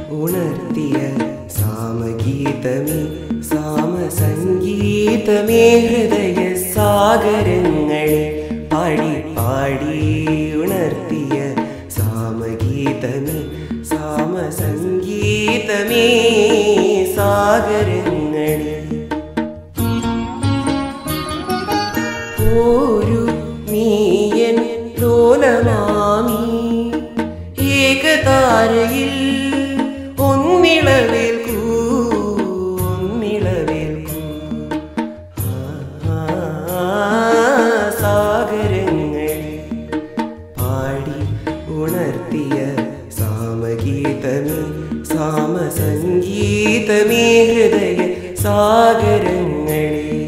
ഉണർത്തിയ സാമഗീതമേ സാമസംഗീതമേ ഹൃദയ സാഗരങ്ങളെ പാടി പാടി ഉണർത്തിയ സാമഗീതമേ സാമസംഗീതമേ സാഗരങ്ങളെ ഒരു നീയൻ ലോലമാമി ഏകതാരയിൽ ഒന്നിളവേൽക്കൂ ഒന്നിളവേൽക്കൂ ആ, സാഗരങ്ങളെ പാടി ഉണർത്തിയ സാമഗീതമേ സാമസംഗീതമേ ഹൃദയ സാഗരങ്ങളെ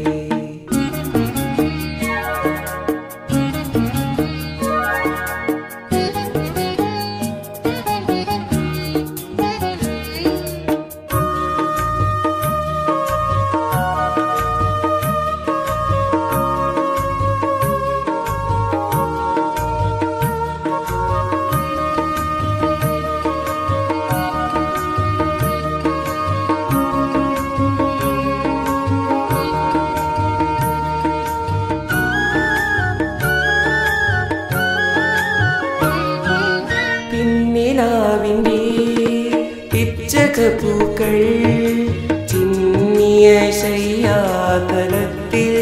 പിന്നിലാവിൻ്റെ പിച്ചകപ്പൂക്കൾ ചിന്നിയ ശയ്യാതലത്തിൽ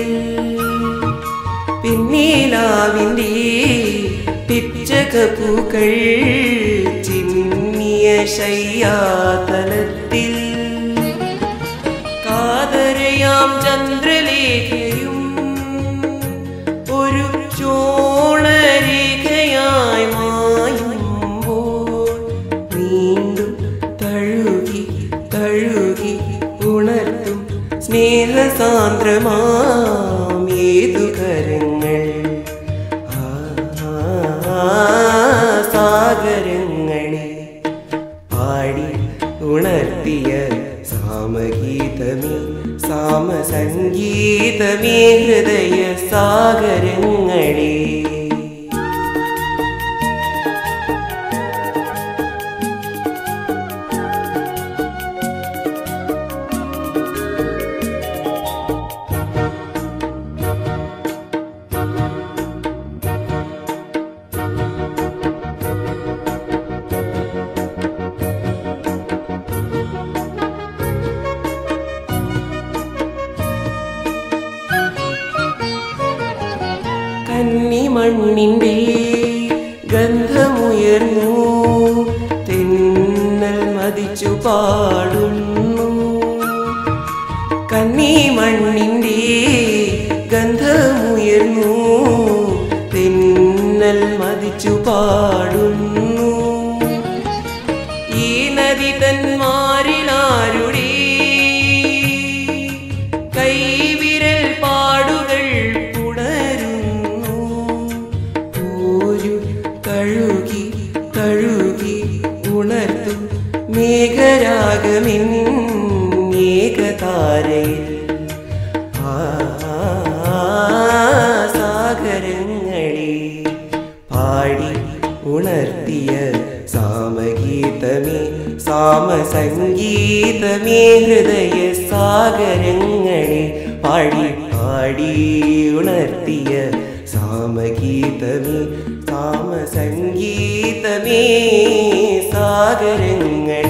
പിന്നിലാവിൻ്റെ പിച്ചകപ്പൂക്കൾ ചിന്നിയ ശയ്യാതലത്തിൽ കാതരയാം ചന്ദ്രലേഖയും ഒരു ചോണരേഖയായി മായുമ്പോൾ വീണ്ടും തഴുകി തഴുകി ഉണർത്തും സ്നേഹസാന്ദ്രമാം ഏതു കരങ്ങൾ ആ, ആ, ആ, സാഗരങ്ങളെ പാടി ഉണർത്തിയ സാമഗീതമേ സാമസംഗീതമേ ഹൃദയ സാഗരങ്ങളെ കന്നിമണ്ണിൻ്റെ ഗന്ധമുയർന്നു തെന്നൽ മതിച്ചു പാടുന്നു കന്നിമണ്ണിൻ്റെ ഗന്ധമുയർന്നു തെന്നൽ മതിച്ചു പാടുന്നു ഈ നദി തന്മാരിലാരുടെ കൈവിരൽ പാടുകൾ പുണരുന്നു ഒരു തഴുകി തഴുകി ഉണർത്തും മേഘരാഗമിൻ ഏകതാരയിൽ ആ, സാഗരങ്ങളെ പാടി ഉണർത്തിയ സാമഗീതമേ സാമസംഗീതമേ ഹൃദയ സാഗരങ്ങളെ പാടി പാടി ഉണർത്തിയ സാമഗീതമേ സാമസംഗീതമേ സാഗരങ്ങളെ